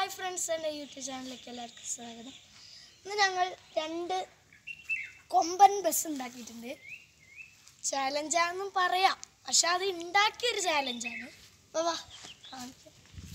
friends എൻ്റെ YouTube ചാനലിലേക്ക് എല്ലാവർക്കും സ്വാഗതം ഇന്ന് ഞങ്ങൾ രണ്ട് കൊമ്പൻ ബസ് ഉണ്ടാക്കിയിട്ടുണ്ട് ചാലഞ്ചാണെന്നും പറയാം പക്ഷെ അത് ഉണ്ടാക്കിയൊരു ചാലഞ്ചാണ് വാ, വാ കാണിക്കാം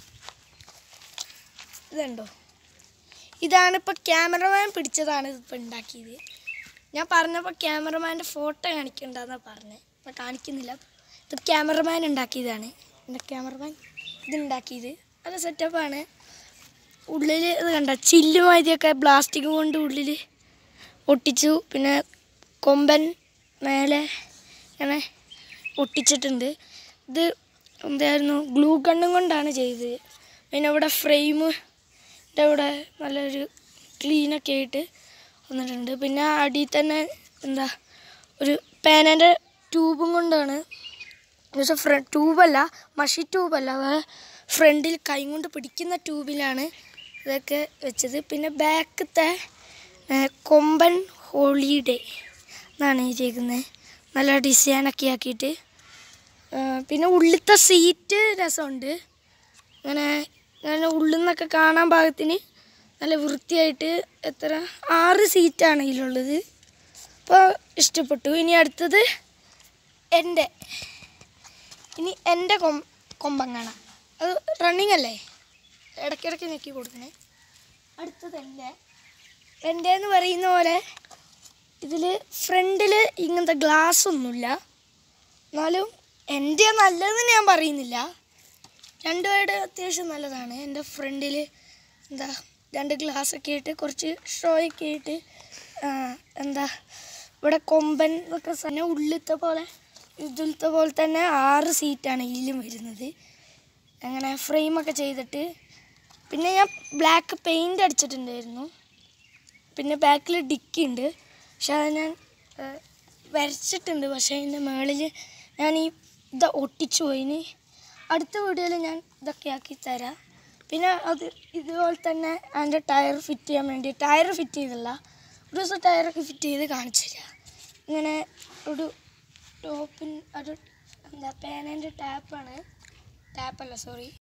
ഇതുണ്ടോ ഇതാണ് ഇപ്പോൾ ക്യാമറമാൻ പിടിച്ചതാണ് ഇതിപ്പോൾ ഉണ്ടാക്കിയത് ഞാൻ പറഞ്ഞപ്പോൾ ക്യാമറമാൻ്റെ ഫോട്ടോ കാണിക്കണ്ടെന്നാണ് പറഞ്ഞത് അപ്പോൾ കാണിക്കുന്നില്ല ഇത് ക്യാമറമാൻ ഉണ്ടാക്കിയതാണ് എൻ്റെ ക്യാമറമാൻ ഇത് ഉണ്ടാക്കിയത് നല്ല സെറ്റപ്പാണ് ഉള്ളിൽ ഇത് കണ്ട ചില്ല് മാതിരിയൊക്കെ പ്ലാസ്റ്റിക് കൊണ്ട് ഉള്ളിൽ ഒട്ടിച്ചു പിന്നെ കൊമ്പൻ മേലെ ഇങ്ങനെ ഒട്ടിച്ചിട്ടുണ്ട് ഇത് എന്തായിരുന്നു ഗ്ലൂ ഗണ്ണും കൊണ്ടാണ് ചെയ്തത് പിന്നെ ഇവിടെ ഫ്രെയിം ഇവിടെ നല്ലൊരു ക്ലീനൊക്കെ ആയിട്ട് വന്നിട്ടുണ്ട് പിന്നെ അടിയിൽ തന്നെ എന്താ ഒരു പേനൻ്റെ ട്യൂബും കൊണ്ടാണ് എന്നുവെച്ചാൽ ഫ്ര ട്യൂബല്ല മഷി ട്യൂബല്ല ഫ്രണ്ടിൽ കൈ കൊണ്ട് പിടിക്കുന്ന ട്യൂബിലാണ് ഇതൊക്കെ വെച്ചത് പിന്നെ ബാക്കത്തെ കൊമ്പൻ ഹോളിഡേ എന്നാണ് ഈ ചെയ്യുന്നത് നല്ല ഡിസൈനൊക്കെ ആക്കിയിട്ട് ആ, പിന്നെ ഉള്ളിലത്തെ സീറ്റ് രസമുണ്ട് അങ്ങനെ അങ്ങനെ ഉള്ളിൽ നിന്നൊക്കെ കാണാൻ പാകത്തിന് നല്ല വൃത്തിയായിട്ട് എത്ര ആറ് സീറ്റാണ് ഇതിലുള്ളത് അപ്പോൾ ഇഷ്ടപ്പെട്ടു ഇനി അടുത്തത് എൻ്റെ ഇനി എൻ്റെ കൊം കൊമ്പം കാണാം അത് റണ്ണിങ് അല്ലേ ഇടയ്ക്കിടയ്ക്ക് ഞെക്കി കൊടുക്കണേ അടുത്തത് എൻ്റെ എൻ്റെ എന്ന് പറയുന്ന പോലെ ഇതിൽ ഫ്രണ്ടിൽ ഇങ്ങനത്തെ ഗ്ലാസ് ഒന്നുമില്ല എന്നാലും എൻ്റെ നല്ലതെന്ന് ഞാൻ പറയുന്നില്ല രണ്ടുപേരുടെ അത്യാവശ്യം നല്ലതാണ് എൻ്റെ ഫ്രണ്ടിൽ എന്താ രണ്ട് ഗ്ലാസ് ഒക്കെ ആയിട്ട് കുറച്ച് ഷോ ഒക്കെ ആയിട്ട് ആ, എന്താ ഇവിടെ കൊമ്പൻ ഒക്കെ തന്നെ ഉള്ളിലത്തെ പോലെ ഇതിലത്തെ പോലെ തന്നെ ആറ് സീറ്റാണ് ഇതിലും വരുന്നത് അങ്ങനെ ഫ്രെയിമൊക്കെ ചെയ്തിട്ട് പിന്നെ ഞാൻ ബ്ലാക്ക് പെയിൻ്റ് അടിച്ചിട്ടുണ്ടായിരുന്നു പിന്നെ ബാക്കിൽ ഡിക്കി ഉണ്ട് പക്ഷെ അത് ഞാൻ ആ, വരച്ചിട്ടുണ്ട് പക്ഷേ അതിൻ്റെ മുകളിൽ ഞാൻ ഈ ഇത് ഒട്ടിച്ചു പോയി ഇനി അടുത്ത വീഡിയോയിൽ ഞാൻ ഇതൊക്കെ ആക്കി തരാം പിന്നെ അത് ഇതുപോലെ തന്നെ അതിൻ്റെ ടയർ ഫിറ്റ് ചെയ്യാൻ വേണ്ടി ടയർ ഫിറ്റ് ചെയ്തില്ല ഒരു ദിവസം ടയറൊക്കെ ഫിറ്റ് ചെയ്ത് കാണിച്ചു തരാം ഇങ്ങനെ ഒരു ടോപ്പിൻ ഒരു എന്താ പേനേൻ്റെ ടാപ്പാണ് ടാപ്പല്ല സോറി